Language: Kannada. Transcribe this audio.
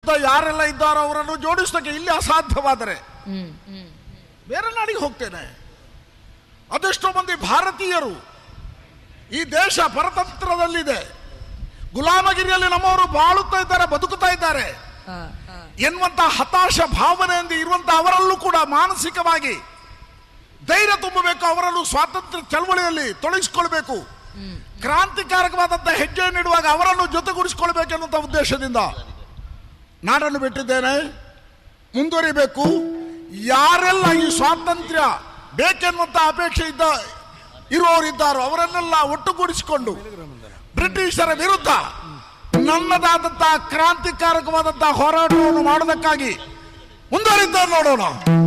ವಿರುದ್ಧ ಯಾರೆಲ್ಲ ಇದ್ದಾರೋ ಅವರನ್ನು ಜೋಡಿಸೋಕೆ ಇಲ್ಲಿ ಅಸಾಧ್ಯವಾದರೆ ಹ್ಮ್ ಹ್ಮ್ ಬೇರೆ ನಾಡಿಗೆ ಹೋಗ್ತೇನೆ ಅದೆಷ್ಟೋ ಮಂದಿ ಭಾರತೀಯರು ಈ ದೇಶ ಪರತಂತ್ರದಲ್ಲಿದೆ ಗುಲಾಮಗಿರಿಯಲ್ಲಿ ನಮ್ಮವರು ಬಾಳುತ್ತಾ ಇದ್ದಾರೆ ಬದುಕುತ್ತಾ ಇದ್ದಾರೆ ಹಾ ಹಾ ಎನ್ನುವಂತ ಹತಾಶ ಭಾವನೆಯಿಂದ ಇರುವಂತ ಅವರಲ್ಲೂ ಕೂಡ ಮಾನಸಿಕವಾಗಿ ಧೈರ್ಯ ತುಂಬಬೇಕು ಅವರಲ್ಲೂ ಸ್ವಾತಂತ್ರ್ಯ ಚಳವಳಿಯಲ್ಲಿ ತೊಡಗಿಸಿಕೊಳ್ಬೇಕು ಕ್ರಾಂತಿಕಾರಕವಾದಂತಹ ಹೆಜ್ಜೆ ನೀಡುವಾಗ ಅವರನ್ನು ಜೊತೆಗೂಡಿಸಿಕೊಳ್ಬೇಕೆನ್ನುವಂತ ಉದ್ದೇಶದಿಂದ ನಾಡನ್ನು ಬಿಟ್ಟಿದ್ದೇನೆ ಮುಂದುವರಿಬೇಕು ಯಾರೆಲ್ಲ ಈ ಸ್ವಾತಂತ್ರ್ಯ ಬೇಕೆನ್ನುವಂತ ಅಪೇಕ್ಷೆ ಇದ್ದ ಇರುವವರಿದ್ದಾರೋ ಅವರನ್ನೆಲ್ಲ ಒಟ್ಟುಗೂಡಿಸಿಕೊಂಡು ಬ್ರಿಟಿಷರ ವಿರುದ್ಧ ನನ್ನದಾದಂತಹ ಕ್ರಾಂತಿಕಾರಕವಾದಂತಹ ಹೋರಾಟವನ್ನು ಮಾಡೋದಕ್ಕಾಗಿ ಮುಂದುವರಿದ್ದ ನೋಡೋಣ